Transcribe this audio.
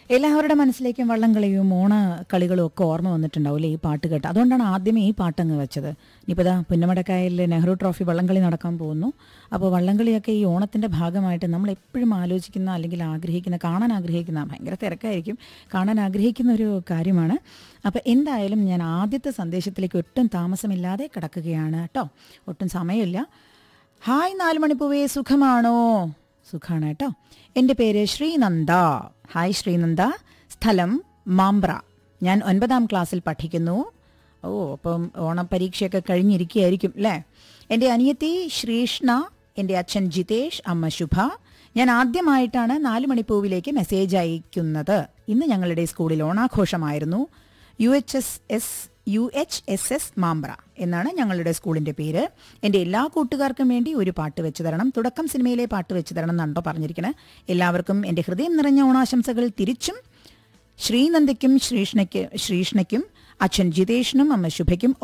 എല്ലാവരുടെ മനസ്സിലേക്കും വള്ളംകളിയും ഓണ കളികളും ഒക്കെ ഓർമ്മ വന്നിട്ടുണ്ടാവില്ലേ ഈ പാട്ട് കേട്ട് അതുകൊണ്ടാണ് ആദ്യമേ ഈ പാട്ടങ്ങ് വെച്ചത് ഇനിയിപ്പോൾ ഇതാ പുന്നമടക്കായലിൽ നെഹ്റു ട്രോഫി വള്ളംകളി നടക്കാൻ പോകുന്നു അപ്പോൾ വള്ളംകളിയൊക്കെ ഈ ഓണത്തിൻ്റെ ഭാഗമായിട്ട് നമ്മൾ എപ്പോഴും ആലോചിക്കുന്ന അല്ലെങ്കിൽ ആഗ്രഹിക്കുന്ന കാണാൻ ആഗ്രഹിക്കുന്ന ഭയങ്കര തിരക്കായിരിക്കും കാണാൻ ആഗ്രഹിക്കുന്ന ഒരു കാര്യമാണ് അപ്പോൾ എന്തായാലും ഞാൻ ആദ്യത്തെ സന്ദേശത്തിലേക്ക് ഒട്ടും താമസമില്ലാതെ കിടക്കുകയാണ് കേട്ടോ ഒട്ടും സമയമില്ല ഹായ് നാല് മണിപ്പൂവേ സുഖമാണോ സുഖാണ് കേട്ടോ എൻ്റെ പേര് ശ്രീനന്ദ ഹായ് ശ്രീനന്ദ സ്ഥലം മാമ്പ്ര ഞാൻ ഒൻപതാം ക്ലാസ്സിൽ പഠിക്കുന്നു ഓ അപ്പം ഓണപ്പരീക്ഷയൊക്കെ കഴിഞ്ഞിരിക്കുകയായിരിക്കും അല്ലേ എൻ്റെ അനിയത്തി ശ്രീഷ്ണ എൻ്റെ അച്ഛൻ ജിതേഷ് അമ്മ ശുഭ ഞാൻ ആദ്യമായിട്ടാണ് നാല് മണിപ്പൂവിലേക്ക് മെസ്സേജ് അയക്കുന്നത് ഇന്ന് ഞങ്ങളുടെ സ്കൂളിൽ ഓണാഘോഷമായിരുന്നു U H S S U H S S Mampra എന്നാണ് ഞങ്ങളുടെ സ്കൂളിന്റെ പേര് എൻ്റെ എല്ലാ കൂട്ടുകാർക്കും വേണ്ടി ഒരു പാട്ട് വെച്ച് തരണം തുടക്കം സിനിമയിലെ പാട്ട് വെച്ച് തരണം എന്നാണോ പറഞ്ഞിരിക്കുന്നത് എല്ലാവർക്കും എൻ്റെ ഹൃദയം നിറഞ്ഞ ഓണാശംസകൾ തിരിച്ചും ശ്രീനന്ദയ്ക്കും ശ്രീഷ്ണയ്ക്ക് ശ്രീഷ്ണയ്ക്കും അച്ഛൻ ജിതേഷിനും അമ്മ ശുഭയ്ക്കും